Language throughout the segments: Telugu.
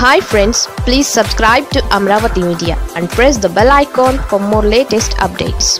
hi friends please subscribe to Amaravati media and press the bell icon for more latest updates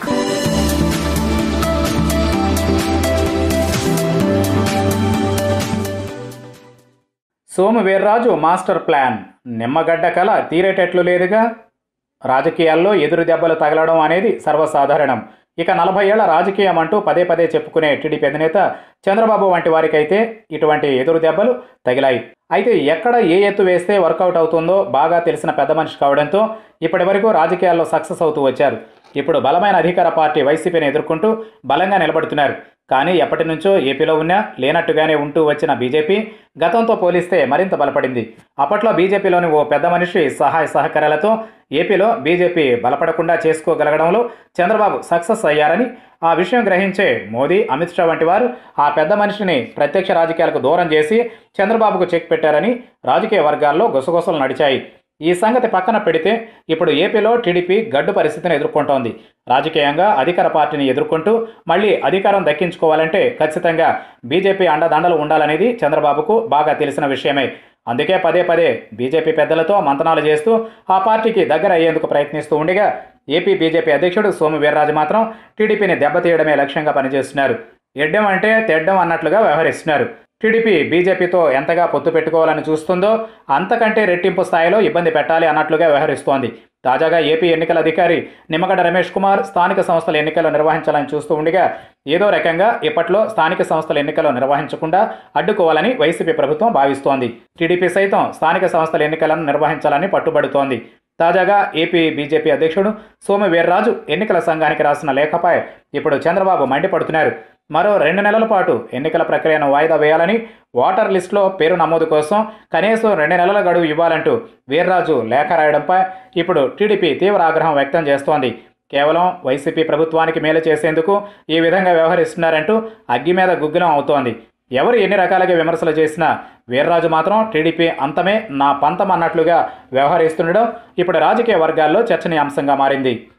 Somu Veerraju master plan Nimmagadda కల తీరేటట్లు లేదుగా రాజకీయాల్లో ఎదురు దెబ్బలు తగలడం అనేది సర్వసాధారణం ఇక నలభై ఏళ్ల రాజకీయం అంటూ పదే పదే చెప్పుకునే టీడీపీ అధినేత చంద్రబాబు వంటి వారికైతే ఇటువంటి ఎదురు దెబ్బలు తగిలాయి అయితే ఎక్కడ ఏ ఎత్తు వేస్తే వర్కౌట్ అవుతుందో బాగా తెలిసిన పెద్ద మనిషి కావడంతో ఇప్పటి వరకు రాజకీయాల్లో సక్సెస్ అవుతూ వచ్చారు ఇప్పుడు బలమైన అధికార పార్టీ వైసీపీని ఎదుర్కొంటూ బలంగా నిలబడుతున్నారు కానీ ఎప్పటి నుంచో ఏపీలో ఉన్నా లేనట్టుగానే ఉంటూ వచ్చిన బీజేపీ గతంతో పోలిస్తే మరింత బలపడింది అప్పట్లో బీజేపీలోని ఓ పెద్ద మనిషి సహాయ సహకారాలతో ఏపీలో బీజేపీ బలపడకుండా చేసుకోగలగడంలో చంద్రబాబు సక్సెస్ అయ్యారని ఆ విషయం గ్రహించే మోదీ అమిత్ షా వంటి వారు ఆ పెద్ద మనిషిని ప్రత్యక్ష రాజకీయాలకు దూరం చేసి చంద్రబాబుకు చెక్ పెట్టారని రాజకీయ వర్గాల్లో గుసగుసలు నడిచాయి ఈ సంగతి పక్కన పెడితే ఇప్పుడు ఏపీలో టీడీపీ గడ్డు పరిస్థితిని ఎదుర్కొంటోంది రాజకీయంగా అధికార పార్టీని ఎదుర్కొంటూ మళ్ళీ అధికారం దక్కించుకోవాలంటే ఖచ్చితంగా బీజేపీ అండదండలు ఉండాలనేది చంద్రబాబుకు బాగా తెలిసిన విషయమే అందుకే పదే పదే బీజేపీ పెద్దలతో మంతనాలు చేస్తూ ఆ పార్టీకి దగ్గర అయ్యేందుకు ప్రయత్నిస్తూ ఉండగా ఏపీ బీజేపీ అధ్యక్షుడు సోము వీర్రాజు మాత్రం టీడీపీని దెబ్బతీయడమే లక్ష్యంగా పనిచేస్తున్నారు ఎడ్డం అంటే తెడ్డం అన్నట్లుగా వ్యవహరిస్తున్నారు టీడీపీ బీజేపీతో ఎంతగా పొత్తు పెట్టుకోవాలని చూస్తుందో అంతకంటే రెట్టింపు స్థాయిలో ఇబ్బంది పెట్టాలి అన్నట్లుగా వ్యవహరిస్తోంది తాజాగా ఏపీ ఎన్నికల అధికారి నిమ్మగడ్డ రమేష్ కుమార్ స్థానిక సంస్థల ఎన్నికలు నిర్వహించాలని చూస్తూ ఉండగా ఏదో రకంగా ఇప్పట్లో స్థానిక సంస్థల ఎన్నికలు నిర్వహించకుండా అడ్డుకోవాలని వైసీపీ ప్రభుత్వం భావిస్తోంది టీడీపీ సైతం స్థానిక సంస్థల ఎన్నికలను నిర్వహించాలని పట్టుబడుతోంది తాజాగా ఏపీ బీజేపీ అధ్యక్షుడు సోము వీర్రాజు ఎన్నికల సంఘానికి రాసిన లేఖపై ఇప్పుడు చంద్రబాబు మండిపడుతున్నారు మరో రెండు నెలల పాటు ఎన్నికల ప్రక్రియను వాయిదా వేయాలని ఓటర్ లిస్టులో పేరు నమోదు కోసం కనీసం రెండు నెలల గడువు ఇవ్వాలంటూ వీర్రాజు లేఖ రాయడంపై ఇప్పుడు టీడీపీ తీవ్ర ఆగ్రహం వ్యక్తం చేస్తోంది కేవలం వైసీపీ ప్రభుత్వానికి మేలు చేసేందుకు ఈ విధంగా వ్యవహరిస్తున్నారంటూ అగ్గి మీద గుగ్గిలం అవుతోంది ఎవరు ఎన్ని రకాలుగా విమర్శలు చేసినా వీర్రాజు మాత్రం టీడీపీ అంతమే నా పంతం అన్నట్లుగా వ్యవహరిస్తుండడం ఇప్పుడు రాజకీయ వర్గాల్లో చర్చనీయాంశంగా మారింది